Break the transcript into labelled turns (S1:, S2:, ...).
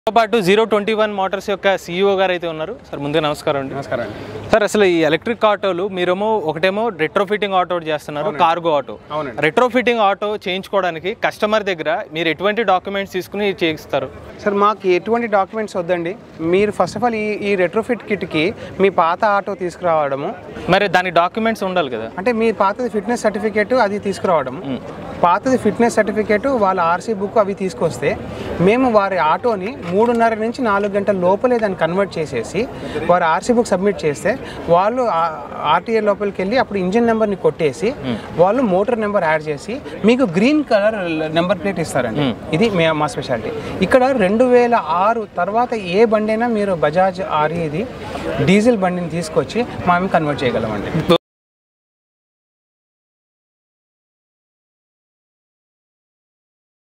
S1: తో పాటు zero twenty one motors యొక్క సీఈఓ గారు అయితే ఉన్నారు సార్ ముందుగా నమస్కారం అండి
S2: నమస్కారం అండి
S1: సార్ అసలు ఈ ఎలక్ట్రిక్ ఆటోలు మీరేమో ఒకటేమో రెట్రోఫిట్టింగ్ ఆటో ఒకటి చేస్తున్నారు కార్గో ఆటో
S2: అవునండి.
S1: రెట్రోఫిట్టింగ్ ఆటో చేయించుకోవడానికి కస్టమర్ దగ్గర మీరు ఎటువంటి డాక్యుమెంట్స్ తీసుకుని చేయిస్తారు
S2: సార్ మాకు ఎటువంటి డాక్యుమెంట్స్ వద్దండి మీరు ఫస్ట్ ఆఫ్ ఆల్ ఈ ఈ రెట్రోఫిట్ కిట్కి మీ పాత ఆటో తీసుకురావడము
S1: మరి దానికి డాక్యుమెంట్స్ ఉండాలి కదా
S2: అంటే మీ పాతది ఫిట్నెస్ సర్టిఫికేట్ అది తీసుకురావడం పాతది ఫిట్నెస్ సర్టిఫికేట్ వాళ్ళ ఆర్సీ బుక్ అవి తీసుకొస్తే మేము వారి ఆటోని మూడున్నర నుంచి నాలుగు గంటల లోపలే దాన్ని కన్వర్ట్ చేసేసి వారి ఆర్సీ బుక్ సబ్మిట్ చేస్తే వాళ్ళు ఆర్టీఏ లోపలికి వెళ్ళి అప్పుడు ఇంజిన్ నెంబర్ని కొట్టేసి వాళ్ళు మోటార్ నెంబర్ యాడ్ చేసి మీకు గ్రీన్ కలర్ నెంబర్ ప్లేట్ ఇస్తారండి ఇది మే మా స్పెషాలిటీ ఇక్కడ రెండు వేల ఆరు తర్వాత ఏ బండి అయినా మీరు బజాజ్ ఆర్ఈది డీజిల్ బండిని తీసుకొచ్చి మేము కన్వర్ట్ చేయగలమండి